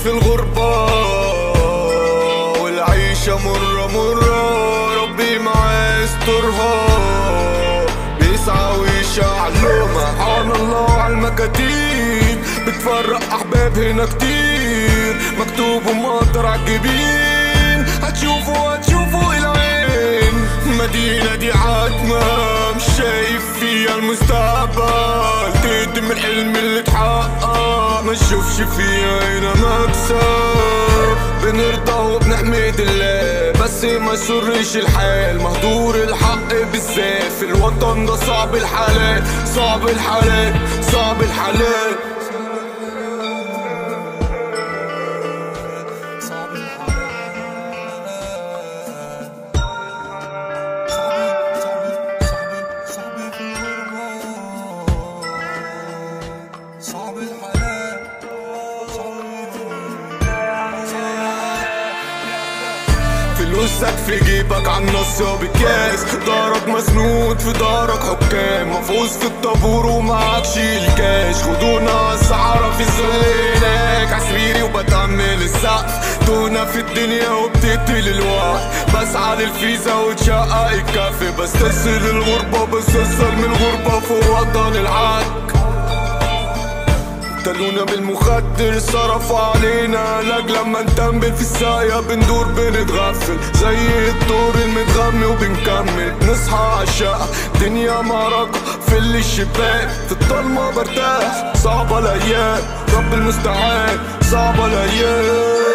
في الغربة والعيشة مرة مرة ربي معاه يسترها بيسعى ويشعله سبحان الله عالمكاتيب بتفرق أحباب هنا كتير مكتوب ومقدر عالجبين هتشوفوا هتشوفوا العين المدينة دي عتمة مش شايف فيها المستقبل تقدم الحلم اللي اتحقق ما نشوفش فيها هنا مكسب بنرضى وبنحمد الله بس ما يسرش الحال مهدور الحق بالذات في الوطن ده صعب الحلال صعب الحلال صعب الحلال صعب الحياة صعب صعب في الغربة صعب الحياة فلوسك في جيبك عالنص يا بكاس دارك مسنود في دارك حكام مفوز في الطابور ومعكش الكاش خدونا الصحراء في الظل هناك عسريري وبتعمل السقف دونا في الدنيا وبتقتل الوقت بسعى للفيزا وتشقق الكافي بس ترسل الغربة بس ترسل من الغربة فوق وطن العك قتلونا بالمخدر صرفوا علينا لاج لما نتنبل في الساية بندور بنتغفل زي الدور المتغمي وبنكمل نصحى عالشقة دنيا معركة في اللي الشباك في الضلمة برتاح صعبة الأيام رب المستعان صعبة الأيام